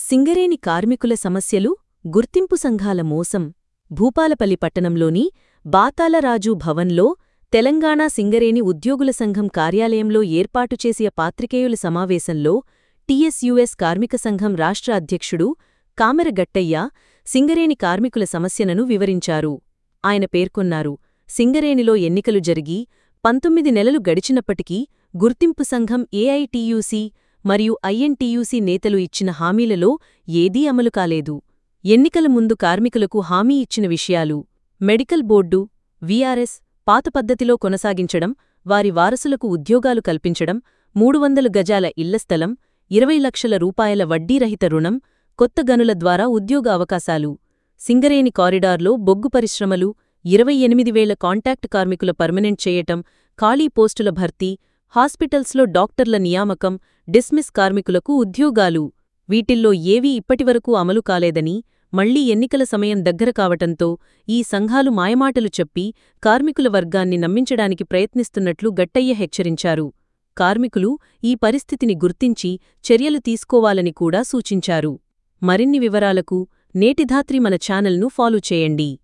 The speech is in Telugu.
సింగరేణి కార్మికుల సమస్యలు గుర్తింపు సంఘాల మోసం భూపాలపల్లి పట్టణంలోని బాతాలరాజు భవన్లో తెలంగాణ సింగరేణి ఉద్యోగుల సంఘం కార్యాలయంలో ఏర్పాటు చేసిన పాత్రికేయుల సమావేశంలో టీఎస్యూఎస్ కార్మిక సంఘం రాష్ట్ర అధ్యక్షుడు కామెరగట్టయ్య సింగరేణి కార్మికుల సమస్యలను వివరించారు ఆయన పేర్కొన్నారు సింగరేణిలో ఎన్నికలు జరిగి పంతొమ్మిది నెలలు గడిచినప్పటికీ గుర్తింపు సంఘం ఏఐటీయూసీ మరియు ఐఎన్టీయూసీ నేతలు ఇచ్చిన హామీలలో ఏదీ అమలు కాలేదు ఎన్నికల ముందు కార్మికులకు హామీ ఇచ్చిన విషయాలు మెడికల్ బోర్డు వీఆర్ఎస్ పాత పద్ధతిలో కొనసాగించడం వారి వారసులకు ఉద్యోగాలు కల్పించడం మూడు వందలు గజాల ఇళ్ల స్థలం ఇరవై లక్షల రూపాయల వడ్డీరహిత రుణం కొత్త గనుల ద్వారా ఉద్యోగ అవకాశాలు సింగరేణి కారిడార్లో బొగ్గు పరిశ్రమలు ఇరవై ఎనిమిది వేల కాంటాక్ట్ కార్మికుల పర్మనెంట్ చేయటం ఖాళీ పోస్టుల భర్తీ హాస్పిటల్స్లో డాక్టర్ల నియామకం డిస్మిస్ కార్మికులకు ఉద్యోగాలు వీటిల్లో ఏవీ ఇప్పటివరకు అమలు కాలేదని మళ్లీ ఎన్నికల సమయం దగ్గర కావటంతో ఈ సంఘాలు మాయమాటలు చెప్పి కార్మికుల వర్గాన్ని నమ్మించడానికి ప్రయత్నిస్తున్నట్లు గట్టయ్య హెచ్చరించారు కార్మికులు ఈ పరిస్థితిని గుర్తించి చర్యలు తీసుకోవాలని కూడా సూచించారు మరిన్ని వివరాలకు నేటిధాత్రి మన ఛానల్ను ఫాలో చేయండి